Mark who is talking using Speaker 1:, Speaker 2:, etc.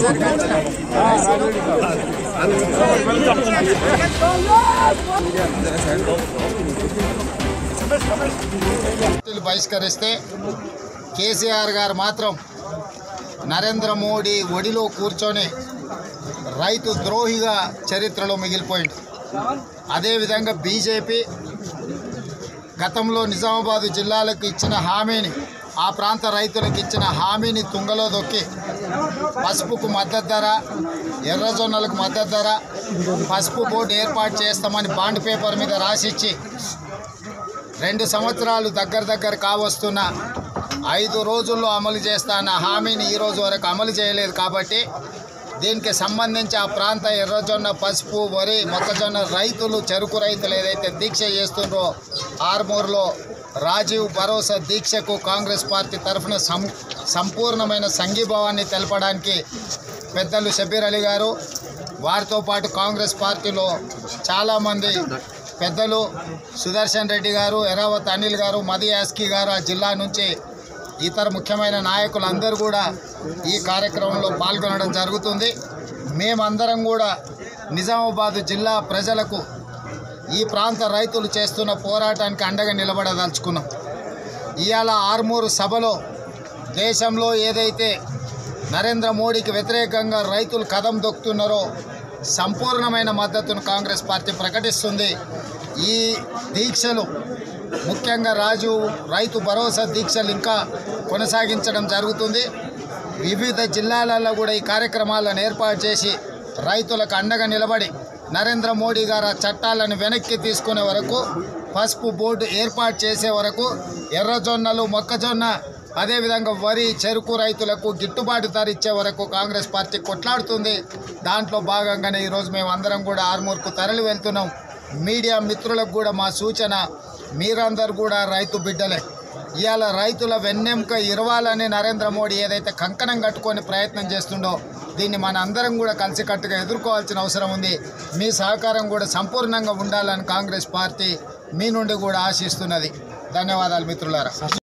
Speaker 1: పార్టీలు బహిష్కరిస్తే కేసీఆర్ గారు మాత్రం నరేంద్ర మోడీ ఒడిలో కూర్చొని రైతు ద్రోహిగా చరిత్రలో మిగిలిపోయింది అదేవిధంగా బీజేపీ గతంలో నిజామాబాద్ జిల్లాలకు ఇచ్చిన హామీని ఆ ప్రాంత రైతులకు ఇచ్చిన హామీని తుంగలో దొక్కి పసుపుకు మద్దతు ధర ఎర్రజొన్నలకు మద్దతు ధర పసుపు బోర్డు ఏర్పాటు చేస్తామని బాండ్ పేపర్ మీద రాసిచ్చి రెండు సంవత్సరాలు దగ్గర దగ్గర కావస్తున్న ఐదు రోజుల్లో అమలు చేస్తాన్న హామీని ఈ రోజు వరకు అమలు చేయలేదు కాబట్టి దీనికి సంబంధించి ఆ ప్రాంత ఎర్రజొన్న పసుపు వరి మొక్కజొన్న రైతులు చెరుకు రైతులు ఏదైతే దీక్ష చేస్తుండ్రో ఆర్మూర్లో రాజీవ్ భరోసా దీక్షకు కాంగ్రెస్ పార్టీ తరఫున సం సంపూర్ణమైన సంఘీభావాన్ని తెలపడానికి పెద్దలు షబీర్ అలీ గారు వారితో పాటు కాంగ్రెస్ పార్టీలో చాలామంది పెద్దలు సుదర్శన్ రెడ్డి గారు ఎరావత్ అనిల్ గారు మది యాస్కి గారు ఆ జిల్లా నుంచి ఇతర ముఖ్యమైన నాయకులందరూ కూడా ఈ కార్యక్రమంలో పాల్గొనడం జరుగుతుంది మేమందరం కూడా నిజామాబాద్ జిల్లా ప్రజలకు ఈ ప్రాంత రైతులు చేస్తున్న పోరాటానికి అండగా నిలబడదలుచుకున్నాం ఇవాళ ఆర్మూరు సభలో దేశంలో ఏదైతే నరేంద్ర మోడీకి వ్యతిరేకంగా రైతులు కదం దొక్కుతున్నారో సంపూర్ణమైన మద్దతును కాంగ్రెస్ పార్టీ ప్రకటిస్తుంది ఈ దీక్షలు ముఖ్యంగా రాజు రైతు భరోసా దీక్షలు ఇంకా కొనసాగించడం జరుగుతుంది వివిధ జిల్లాలలో కూడా ఈ కార్యక్రమాలను ఏర్పాటు చేసి రైతులకు అండగా నిలబడి నరేంద్ర మోడీ గారు ఆ చట్టాలను వెనక్కి తీసుకునే వరకు పసుపు బోర్డు ఏర్పాటు చేసే వరకు ఎర్రజొన్నలు మొక్కజొన్న అదేవిధంగా వరి చెరుకు రైతులకు గిట్టుబాటు ధర ఇచ్చే వరకు కాంగ్రెస్ పార్టీ కొట్లాడుతుంది దాంట్లో భాగంగానే ఈరోజు మేము అందరం కూడా ఆర్మూర్కు తరలి వెళ్తున్నాం మీడియా మిత్రులకు కూడా మా సూచన మీరందరూ కూడా రైతు బిడ్డలే ఇవాళ రైతుల వెన్నెంక ఇరవాలని నరేంద్ర మోడీ ఏదైతే కంకణం కట్టుకొని ప్రయత్నం చేస్తుండో దీన్ని మన అందరం కూడా కలిసికట్టుగా ఎదుర్కోవాల్సిన అవసరం ఉంది మీ సహకారం కూడా సంపూర్ణంగా ఉండాలని కాంగ్రెస్ పార్టీ మీ నుండి కూడా ఆశిస్తున్నది ధన్యవాదాలు మిత్రులారా